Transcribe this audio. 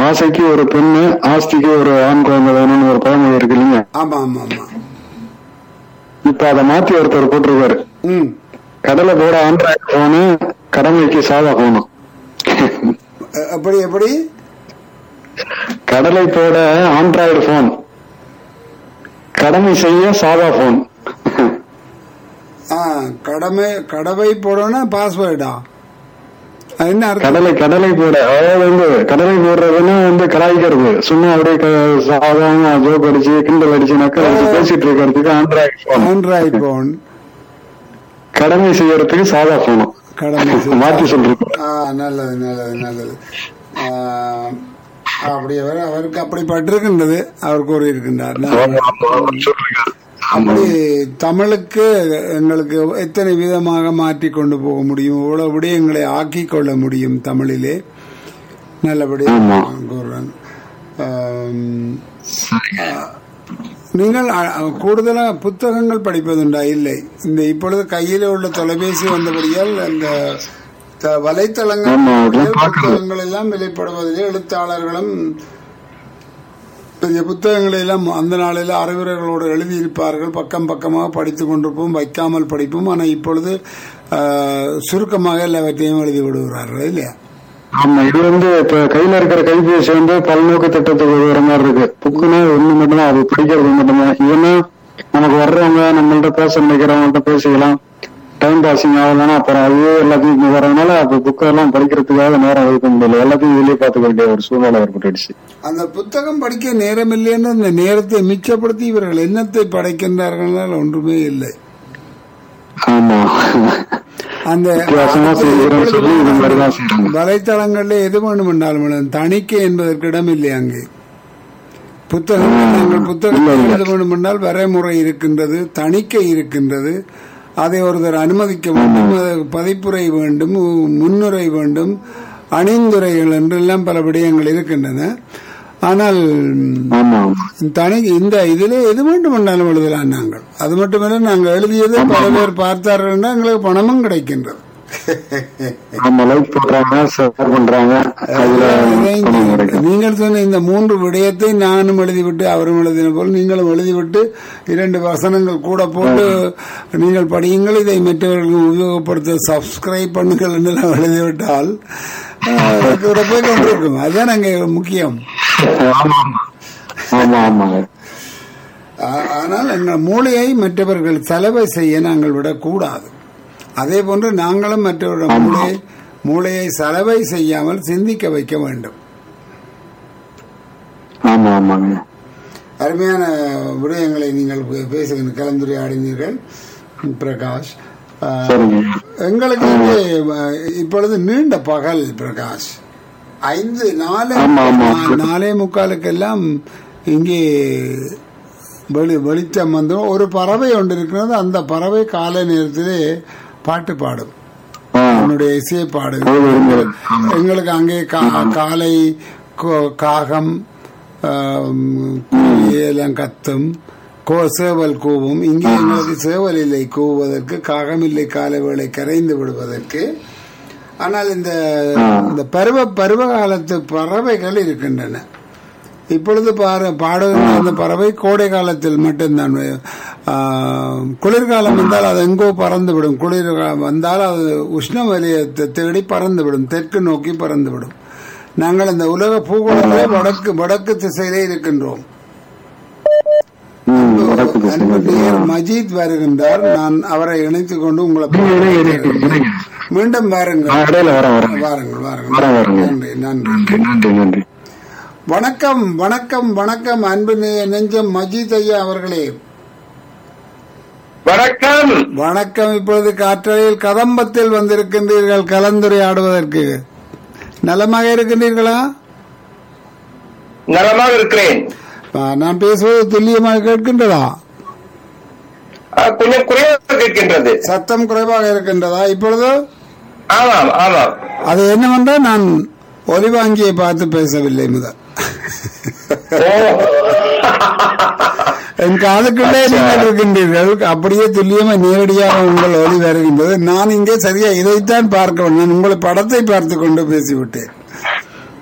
ஆசைக்கு ஒரு பெண்ணு ஆஸ்திக்கு ஒரு ஆண் குழந்தை வேணும்னு ஒரு பழமொழி இருக்கு இல்லைங்க ஆமா ஆமா ஆமா இப்ப அதை மாத்தி ஒருத்தர் போட்டிருக்காரு ம் கடலை போட ஆண்ட்ராய்டு போனு கடமைக்கு சாதா போகணும் அ- அப்படி எப்படி கடலை போட ஆண்ட்ராய்டு போன் கடமை செய்ய சாதா போன் ஆ கடமை கடவை போடணும் பாஸ்வேர்டா என்ன அர்த்தம் கடலை கடலை போட அதாவது வந்து கடலை போடுறதுன்னா வந்து கலாய்க்கிறது சும்மா அப்படியே க- சாதாரண ஜோக் அடிச்சு கிண்டல் அடிச்சுனாக்கா வந்து பேசிட்டு இருக்கிறதுக்கு ஆண்ட்ராய்டு போன் ஆண்ட்ராய்ட் போன் கடமை செய்யறதுக்கு சாதா போனும் கடமை செய்- மாத்தி சொல்றேன் ஆ நல்லது நல்லது நல்லது ஆ, அப்படி அவர் அவருக்கு அப்படி பட்டிருக்கின்றது அவர் கூறியிருக்கின்றார் நான் அப்படி தமிழுக்கு எங்களுக்கு எத்தனை விதமாக மாற்றி கொண்டு போக முடியும் இவ்வளவு விடயங்களை ஆக்கி கொள்ள முடியும் தமிழிலே நல்லபடியாக ஆமா. கூறுறேன் ஆம், நீங்கள் அ- அ- கூடுதலாக புத்தகங்கள் படிப்பதுண்டா இல்லை இந்த இப்பொழுது கையில் உள்ள தொலைபேசி வந்தபடியால் அந்த த- வலைத்தளங்கள் ஆமா, அதெல்லாம் பார்க்கணும். புத்தகங்கள் எல்லாம் விலைப்படுவதிலே எழுத்தாளர்களும் பெரிய புத்தகங்களை எல்லாம் அந்த நாளில் அறிவுரைகளோடு எழுதியிருப்பார்கள் பக்கம் பக்கமாக படித்துக் கொண்டிருப்போம் வைக்காமல் படிப்போம் ஆனால் இப்பொழுது ஆ, சுருக்கமாக எல்லாவற்றையும் எழுதி விடுகிறார்கள் இல்லையா ஆமா இது வந்து இப்ப கையில இருக்கிற கைபேசி வந்து பல்நோக்கு திட்டத்துக்கு உதவுற மாதிரி இருக்கு புக்குன்னா ஒண்ணு மட்டும்தான் அது படிக்கிறது மட்டும்தான் இதுன்னா நமக்கு வர்றவங்க நம்மள்ட்ட பேச நினைக்கிறவங்கள்ட்ட பேசிக்கலாம் டைம் பாசிங் ஆகலன்னா அப்புறம் அதுவே எல்லாத்தையும் வரதுனால அப்ப புக்கெல்லாம் படிக்கிறதுக்காக நேரம் ஒதுக்க முடியல எல்லாத்தையும் வெளியே பார்த்துக்க வேண்டிய ஒரு சூழ்நிலை ஏற்பட்டுடுச்சு அந்த புத்தகம் படிக்க நேரம் இல்லைன்னு அந்த நேரத்தை மிச்சப்படுத்தி இவர்கள் எண்ணத்தை படைக்கின்றார்கள் என்றால் ஒன்றுமே இல்லை ஆமா அந்த வித்தியாசமா செய்கிறோம்னு சொல்லி இது மாதிரிதான் செய்யறாங்க வலைத்தளங்கள்ல எது வேண்டுமென்றாலும் தணிக்கை என்பதற்கு இடம் இல்லை அங்கே புத்தகங்கள் நாங்கள் புத்தகத்தை எழுத வேண்டுமென்றால் வரைமுறை இருக்கின்றது தணிக்கை இருக்கின்றது அதை ஒருத்தர் அனுமதிக்க வேண்டும் அது பதிப்புரை வேண்டும் முன்னுரை வேண்டும் அணிந்துரைகள் என்றெல்லாம் பல விடயங்கள் இருக்கின்றன ஆனால் ஆமா தனி இந்த இதுல எது வேண்டும் என்றாலும் எழுதலாம் நாங்கள் அது மட்டுமல்ல நாங்கள் எழுதியது பல பேர் பார்த்தார்கள் எங்களுக்கு பணமும் கிடைக்கின்றது ஆமா லைக் போடுறாங்க ஷேர் பண்றாங்க அதுல பணம் கிடைக்கும் நீங்கள் சொன்ன இந்த மூன்று விடயத்தை நானும் எழுதிவிட்டு அவரும் எழுதின போல் நீங்களும் எழுதிவிட்டு இரண்டு வசனங்கள் கூட போட்டு நீங்கள் படியுங்கள் இதை மற்றவர்களுக்கு உபயோகப்படுத்த சப்ஸ்கிரைப் பண்ணுங்கள் என்றெல்லாம் எழுதிவிட்டால் அஹ், கூட போய் கொண்டிருக்கும் அதுதான் அங்கே முக்கியம் ஆமா ஆமா ஆமாங்க ஆ- ஆனால் எங்கள் மூளையை மற்றவர்கள் செலவை செய்ய நாங்கள் விடக்கூடாது அதே போன்று நாங்களும் மற்றவர்கள் மூளையை மூளையை செலவை செய்யாமல் சிந்திக்க வைக்க வேண்டும் ஆமா ஆமாங்க அருமையான விடயங்களை நீங்கள் பே- பேசுகின்ற கலந்துரையாடினீர்கள் பிரகாஷ் ஆ, சரிங்க எங்களுக்கு இங்கே அஹ், இப்பொழுது நீண்ட பகல் பிரகாஷ் ஐந்து நாலு ஆமா, ஆமா. நா- நாலே முக்காலுக்கெல்லாம் இங்கே வெளி வெளிச்சம் வந்துடும் ஒரு பறவை ஒன்று இருக்கிறது அந்த பறவை காலை நேரத்திலே பாட்டு பாடும் ஆ, அவனுடைய இசையை பாடும் பொழுது விடுமுறை. ஆமா. எங்களுக்கு அங்கே கா- காலை கோ- காகம் ஆம், குருவி எல்லாம் கத்தும் கோ சேவல் கூவும் இங்கே எங்களுக்கு சேவல் இல்லை கூவுவதற்கு காகம் இல்லை காலை வேளை கரைந்து விடுவதற்கு ஆனால் இந்த இந்த பருவ பருவ காலத்து பறவைகள் இருக்கின்றன இப்பொழுது பாரு பாடுகின்ற அந்த பறவை கோடை காலத்தில் மட்டும்தான் ஆ, குளிர்காலம் வந்தால் அது எங்கோ பறந்துவிடும் குளிர் காலம் வந்தால் அது உஷ்ண வலயத்தை தேடி பறந்துவிடும் தெற்கு நோக்கி பறந்துவிடும் நாங்கள் இந்த உலக பூகோளத்திலே வடக்கு வடக்கு திசையிலே இருக்கின்றோம் ம், வடக்கு திசை. அன்பு நேயர் மஜீத் வருகின்றார் நான் அவரை இணைத்துக் கொண்டு உங்களை இணைங்க, இணைங்க, இணைங்க. மீண்டும் ஆ, வாருங்கள் இடையில வரேன் வரேன் வாருங்கள் வரேன் வாருங்கள் வரேங்க நன்றி நன்றி நன்றி நன்றி நன்றி வணக்கம் வணக்கம் வணக்கம் அன்பு நெ- நெஞ்சம் மஜீத் ஐயா அவர்களே வணக்கம் வணக்கம் இப்பொழுது காற்றலையில் கதம்பத்தில் வந்திருக்கின்றீர்கள் கலந்துரையாடுவதற்கு நலமாக இருக்கின்றீர்களா நலமாக இருக்கிறேன் ஆ, நான் பேசுவது துல்லியமாக கேட்கின்றதா ஆ, கொஞ்சம் குறைவாக இருக்கின்றது சத்தம் குறைவாக இருக்கின்றதா இப்பொழுது ஆமாம் ஆமாம் அது என்னவென்றால் நான் ஒலிவாங்கியை பார்த்து பேசவில்லை முதல் ஓ என் காதுக்குள்ளே நீங்கள் இருக்கின்றீர்கள் அப்படியே துல்லியமா நேரடியாக உங்கள் ஒலி வருகின்றது நான் இங்கே சரியா இதைத்தான் பார்க்க வேண்டும் நான் உங்களை படத்தை பார்த்து கொண்டு பேசிவிட்டேன்